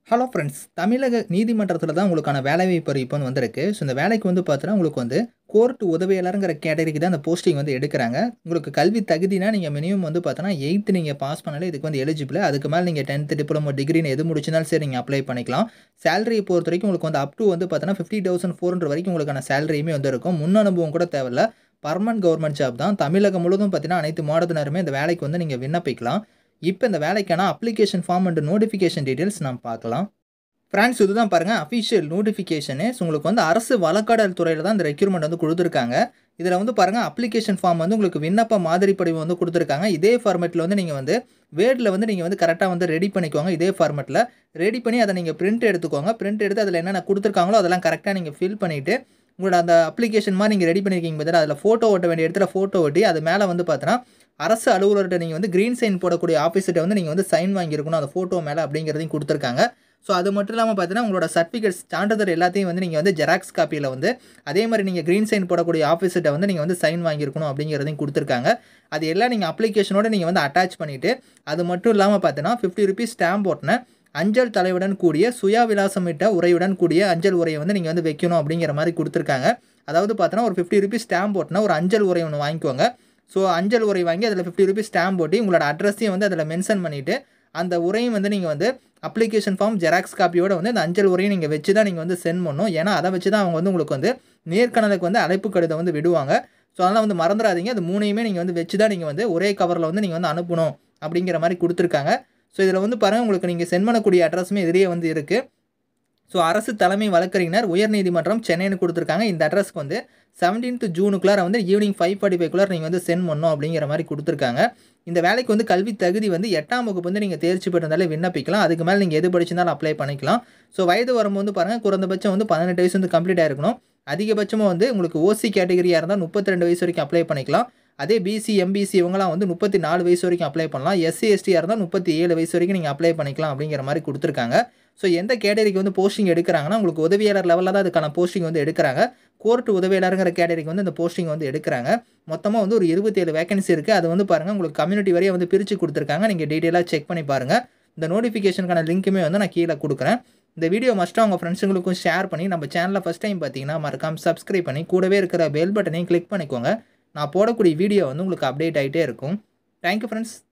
hello friends தமிழக நீதிமன்றத்தில் தான் உங்களுக்கான வேலைவாய்ப்பு அறிவிப்பு வந்து வந்திருக்கு ஸோ இந்த வேலைக்கு வந்து பார்த்தீங்கன்னா உங்களுக்கு வந்து கோர்ட் உதவியாளருங்கிற கேட்டகரிக்கு தான் அந்த போஸ்டிங் வந்து எடுக்கிறாங்க உங்களுக்கு கல்வி தகுதினா நீங்கள் மினிமம் வந்து பார்த்தோன்னா எயித்து நீங்கள் பாஸ் பண்ணாலே இதுக்கு வந்து எலிஜிபிள் அதுக்கு மேலே நீங்கள் டென்த்து டிப்ளமோ டிகிரின்னு எது முடிச்சினாலும் சரி நீங்கள் அப்ளை பண்ணிக்கலாம் சேலரியை பொறுத்த வரைக்கும் உங்களுக்கு வந்து அப் டு வந்து பார்த்தோன்னா ஃபிஃப்டி தௌசண்ட் ஃபோர் ஹண்ட்ரட் வரைக்கும் உங்களுக்கான சேலரியுமே வந்து இருக்கும் முன் அனுபவம் கூட தேவையில்ல பர்மனன்ட் கவர்மெண்ட் ஜாப் தான் தமிழகம் முழுவதும் பார்த்தீங்கன்னா அனைத்து மாவட்டத்தினருமே இந்த வேலைக்கு வந்து நீங்கள் விண்ணப்பிக்கலாம் இப்போ இந்த வேலைக்கான application form and notification details நம்ம பார்க்கலாம் ஃப்ரான்ஸ் இதுதான் பாருங்கள் அஃபிஷியல் நோட்டிஃபிகேஷனு ஸோ உங்களுக்கு வந்து அரசு வழக்காடல் துறையில் தான் இந்த ரெக்யூர்மெண்ட் வந்து கொடுத்துருக்காங்க இதில் வந்து பாருங்கள் அப்ளிகேஷன் ஃபார்ம் வந்து உங்களுக்கு விண்ணப்ப மாதிரி படிவம் வந்து கொடுத்துருக்காங்க இதே ஃபார்மேட்டில் வந்து நீங்கள் வந்து வேர்டில் வந்து நீங்கள் வந்து கரெக்டாக வந்து ரெடி பண்ணிக்கோங்க இதே ஃபார்மேட்டில் ரெடி பண்ணி அதை நீங்கள் பிரிண்ட் எடுத்துக்கோங்க பிரிண்ட் எடுத்து அதில் என்னென்ன கொடுத்துருக்காங்களோ அதெல்லாம் கரெக்டாக நீங்கள் ஃபில் பண்ணிவிட்டு உங்களோட அந்த அப்ளிகேஷன் மாதிரி நீங்கள் ரெடி பண்ணியிருக்கீங்க பார்த்தா அதில் ஃபோட்டோ ஓட்ட வேண்டிய இடத்துல ஃபோட்டோ ஒட்டி அது மேலே வந்து பார்த்தோன்னா அரசு அலுவலர்கிட்ட நீங்கள் வந்து க்ரீன் சைன் போடக்கூடிய ஆஃபீஸர்கிட்ட வந்து நீங்கள் வந்து சைன் வாங்கியிருக்கணும் அந்த ஃபோட்டோ மேலே அப்படிங்கிறதையும் கொடுத்துருக்காங்க ஸோ அது மட்டும் இல்லாமல் பார்த்தீங்கன்னா உங்களோட சர்டிஃபிகேட்ஸ் சான்றிதழ் எல்லாத்தையும் வந்து நீங்கள் வந்து ஜெராக்ஸ் காப்பியில் வந்து அதே மாதிரி நீங்கள் க்ரீன் சைன் போடக்கூடிய ஆஃபீஸர்கிட்ட வந்து நீங்கள் வந்து சைன் வாங்கியிருக்கணும் அப்படிங்கிறதையும் கொடுத்துருக்காங்க அது எல்லாம் நீங்கள் அப்ளிகேஷனோட நீங்கள் வந்து அட்டாச் பண்ணிவிட்டு அது மட்டும் இல்லாமல் பார்த்தீங்கன்னா ஃபிஃப்டி ருபீஸ் ஸ்டாம்ப் போட்டின அஞ்சல் தலையுடன் கூடிய சுயாவிலாசமிட்ட உரையுடன் கூடிய அஞ்சல் உரையை வந்து நீங்கள் வந்து வைக்கணும் அப்படிங்கிற மாதிரி கொடுத்துருக்காங்க அதாவது பார்த்தோன்னா ஒரு ஃபிஃப்டி ருபீஸ் ஸ்டாம்ப் போட்டினா ஒரு அஞ்சல் உரை ஒன்று வாங்கிக்கோங்க ஸோ அஞ்சல் உரை வாங்கி அதில் ஃபிஃப்டி ருபீஸ் ஸ்டாம்ப் போட்டு உங்களோட அட்ரஸையும் வந்து அதில் மென்ஷன் பண்ணிவிட்டு அந்த உரையும் வந்து நீங்கள் வந்து அப்ளிகேஷன் ஃபார்ம் ஜெராக்ஸ் காப்பியோட வந்து அந்த அஞ்சல் உரையும் நீங்கள் வச்சு தான் நீங்கள் வந்து சென்ட் பண்ணணும் ஏன்னா அதை வச்சு தான் அவங்க வந்து உங்களுக்கு வந்து நேர்காணலுக்கு வந்து அழைப்பு கடிதம் வந்து விடுவாங்க ஸோ அதெல்லாம் வந்து மறந்துடாதீங்க அது மூணையுமே நீங்கள் வந்து வச்சு தான் நீங்கள் வந்து ஒரே கவரில் வந்து நீங்கள் வந்து அனுப்பணும் அப்படிங்கிற மாதிரி கொடுத்துருக்காங்க ஸோ இதில் வந்து பாருங்கள் உங்களுக்கு நீங்கள் சென்ட் பண்ணக்கூடிய அட்ரஸுமே இதுலேயே வந்து இருக்குது ஸோ அரசு தலைமை வழக்கறிஞர் உயர்நீதிமன்றம் சென்னைன்னு கொடுத்துருக்காங்க இந்த அட்ரஸ்க்கு வந்து செவன்டீன்த் ஜூனுக்குள்ளார வந்து ஈவினிங் ஃபைவ் ஃபார்ட்டி ஃபைவ்க்குள்ளார நீங்கள் வந்து சென்ட் பண்ணணும் அப்படிங்கிற மாதிரி கொடுத்துருக்காங்க இந்த வேலைக்கு வந்து கல்வி தகுதி வந்து எட்டாம் வகுப்பு வந்து நீங்கள் தேர்ச்சி பெற்றிருந்தாலே விண்ணப்பிக்கலாம் அதுக்கு மேலே நீங்கள் எது படிச்சிருந்தாலும் அப்ளை பண்ணிக்கலாம் ஸோ வயது வரும்போது வந்து பாருங்கள் குறைந்தபட்சம் வந்து பதினெட்டு வயசு வந்து கம்ப்ளீட் ஆயிருக்கணும் அதிகபட்சமாக வந்து உங்களுக்கு ஓசி கேட்டகரியாக இருந்தால் முப்பத்தி ரெண்டு வயசு வரைக்கும் அப்ளை பண்ணிக்கலாம் அதே பிசி எம்பிசி இவங்களாம் வந்து முப்பத்தி நாலு வயசு வரைக்கும் அப்ளை பண்ணலாம் எஸ்சி எஸ்டியாக இருந்தால் முப்பத்தி ஏழு வயசு வரைக்கும் நீங்கள் அப்ளை பண்ணிக்கலாம் அப்படிங்கிற மாதிரி கொடுத்துருக்காங்க ஸோ எந்த கேட்டகரிக்கு வந்து போஸ்டிங் எடுக்கிறாங்கன்னா உங்களுக்கு உதவியாளர் லெவலில் தான் அதுக்கான போஸ்டிங் வந்து எடுக்கிறாங்க கோர்ட் உதவியாளருங்கிற கேட்டகரிக்கு வந்து இந்த போஸ்டிங் வந்து எடுக்கிறாங்க மொத்தமாக வந்து ஒரு இருபத்தேழு வேகன்சி இருக்குது அது வந்து பாருங்கள் உங்களுக்கு கம்யூனிட்டி வரையே வந்து பிரித்து கொடுத்துருக்காங்க நீங்கள் டீட்டெயிலாக செக் பண்ணி பாருங்கள் இந்த நோட்டிஃபிகேஷனுக்கான லிங்க்குமே வந்து நான் கீழே கொடுக்குறேன் இந்த வீடியோ மஸ்ட்டாக உங்கள் ஃப்ரெண்ட்ஸுங்களுக்கும் ஷேர் பண்ணி நம்ம சேனலில் ஃபஸ்ட் டைம் பார்த்தீங்கன்னா மறக்காம சப்ஸ்கிரைப் பண்ணி கூடவே இருக்கிற பெல் பட்டனையும் கிளிக் பண்ணிக்கோங்க நான் போடக்கூடிய வீடியோ வந்து உங்களுக்கு அப்டேட் ஆகிட்டே இருக்கும் தேங்க்யூ ஃப்ரெண்ட்ஸ்